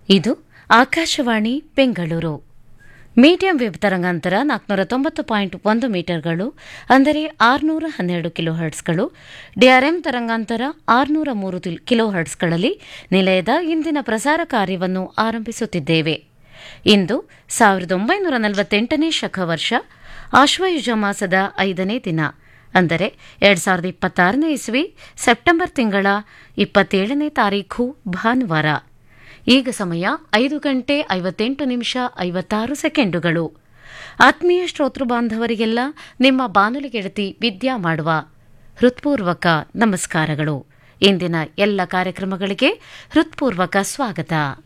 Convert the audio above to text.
ಇದು Akashvani Bengaluru medium wave ತರಂಗಾಂತರ ನಾಲ್ಕುನೂರ ತೊಂಬತ್ತು ಪಾಯಿಂಟ್ ಒಂದು ಮೀಟರ್ಗಳು ಅಂದರೆ ಆರುನೂರ ಹನ್ನೆರಡು ಕಿಲೋ ಹರ್ಟ್ಸ್ಗಳು ಡಿಆರ್ಎಂ ತರಂಗಾಂತರ ಆರುನೂರ ಮೂರು ಕಿಲೋ ಹರ್ಟ್ಸ್ಗಳಲ್ಲಿ ನಿಲಯದ ಇಂದಿನ ಪ್ರಸಾರ ಕಾರ್ಯವನ್ನು ಆರಂಭಿಸುತ್ತಿದ್ದೇವೆ ಇಂದು ಸಾವಿರದ ಒಂಬೈನೂರ ನಲವತ್ತೆಂಟನೇ ಶಕ ವರ್ಷ ಆಶ್ವಯುಜ ಮಾಸದ ಐದನೇ ದಿನ ಅಂದರೆ ಎರಡು ಸಾವಿರದ ಇಪ್ಪತ್ತಾರನೇ ಇಸ್ವಿ ಸೆಪ್ಟೆಂಬರ್ ತಿಂಗಳ ಇಪ್ಪತ್ತೇಳನೇ ತಾರೀಖು ಭಾನುವಾರ ಈಗ ಸಮಯ ಐದು ಗಂಟೆ ಐವತ್ತೆಂಟು ನಿಮಿಷ ಐವತ್ತಾರು ಸೆಕೆಂಡುಗಳು ಆತ್ಮೀಯ ಶ್ರೋತೃ ಬಾಂಧವರಿಗೆಲ್ಲ ನಿಮ್ಮ ಬಾನುಲಿ ಗೆಳತಿ ವಿದ್ಯಾ ಮಾಡುವ ಹೃತ್ಪೂರ್ವಕ ನಮಸ್ಕಾರಗಳು ಇಂದಿನ ಎಲ್ಲ ಕಾರ್ಯಕ್ರಮಗಳಿಗೆ ಹೃತ್ಪೂರ್ವಕ ಸ್ವಾಗತ